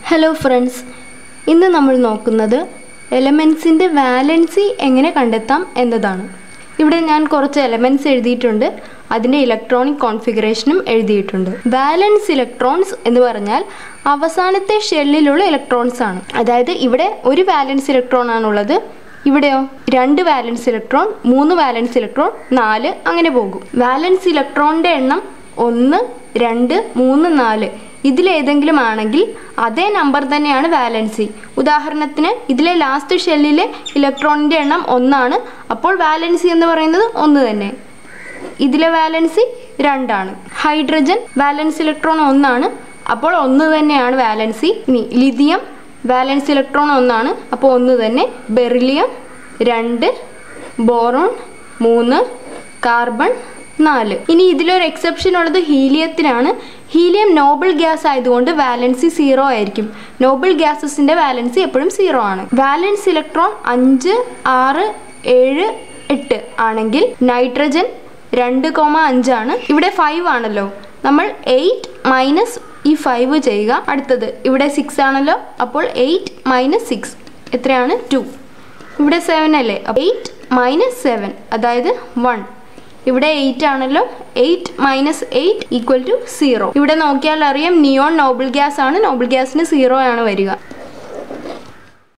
hello friends ഇന്ന് നമ്മൾ നോക്കുന്നത് എലമെൻസിൻ്റെ വാലൻസി എങ്ങനെ കണ്ടെത്താം എന്നതാണ് ഇവിടെ ഞാൻ കുറച്ച് എലമെൻറ്റ്സ് എഴുതിയിട്ടുണ്ട് അതിൻ്റെ ഇലക്ട്രോണിക് കോൺഫിഗറേഷനും എഴുതിയിട്ടുണ്ട് വാലൻസ് ഇലക്ട്രോൺസ് എന്ന് പറഞ്ഞാൽ അവസാനത്തെ ഷെല്ലിലുള്ള ഇലക്ട്രോൺസ് ആണ് അതായത് ഇവിടെ ഒരു വാലൻസ് ഇലക്ട്രോൺ ആണുള്ളത് ഇവിടെയോ രണ്ട് വാലൻസ് ഇലക്ട്രോൺ മൂന്ന് വാലൻസ് ഇലക്ട്രോൺ നാല് അങ്ങനെ പോകും വാലൻസ് ഇലക്ട്രോണിൻ്റെ എണ്ണം ഒന്ന് രണ്ട് മൂന്ന് നാല് ഇതിലേതെങ്കിലും ആണെങ്കിൽ അതേ നമ്പർ തന്നെയാണ് വാലൻസി ഉദാഹരണത്തിന് ഇതിലെ ലാസ്റ്റ് ഷെല്ലിലെ ഇലക്ട്രോണിൻ്റെ എണ്ണം ഒന്നാണ് അപ്പോൾ വാലൻസി എന്ന് പറയുന്നത് ഒന്ന് തന്നെ ഇതിലെ വാലൻസി രണ്ടാണ് ഹൈഡ്രജൻ വാലൻസ് ഇലക്ട്രോൺ ഒന്നാണ് അപ്പോൾ ഒന്ന് തന്നെയാണ് വാലൻസി ഇനി ലിഥിയം വാലൻസ് ഇലക്ട്രോൺ ഒന്നാണ് അപ്പോൾ ഒന്ന് തന്നെ ബെറിലിയം രണ്ട് ബോറോൺ മൂന്ന് കാർബൺ നാല് ഇനി ഇതിലൊരു എക്സെപ്ഷൻ ഉള്ളത് ഹീലിയത്തിനാണ് ഹീലിയം നോബിൾ ഗ്യാസ് ആയതുകൊണ്ട് വാലൻസി സീറോ ആയിരിക്കും നോബിൾ ഗ്യാസസിന്റെ വാലൻസി എപ്പോഴും സീറോ ആണ് വാലൻസ് ഇലക്ട്രോൺ അഞ്ച് ആറ് ഏഴ് എട്ട് ആണെങ്കിൽ നൈട്രജൻ രണ്ട് കോമ അഞ്ചാണ് ഇവിടെ ഫൈവ് ആണല്ലോ നമ്മൾ എയ്റ്റ് മൈനസ് ഈ ഫൈവ് ചെയ്യുക അടുത്തത് ഇവിടെ സിക്സ് ആണല്ലോ അപ്പോൾ എയ്റ്റ് മൈനസ് സിക്സ് എത്രയാണ് ടു ഇവിടെ സെവൻ അല്ലേ എയ്റ്റ് മൈനസ് സെവൻ അതായത് വൺ ഇവിടെ എയ്റ്റ് ആണല്ലോ eight minus eight equal to zero ഇവിടെ നോക്കിയാൽ അറിയാം നിയോൺ നോബിൾ ഗ്യാസ് ആണ് നോബിൾ ഗ്യാസിന് സീറോ ആണ് വരിക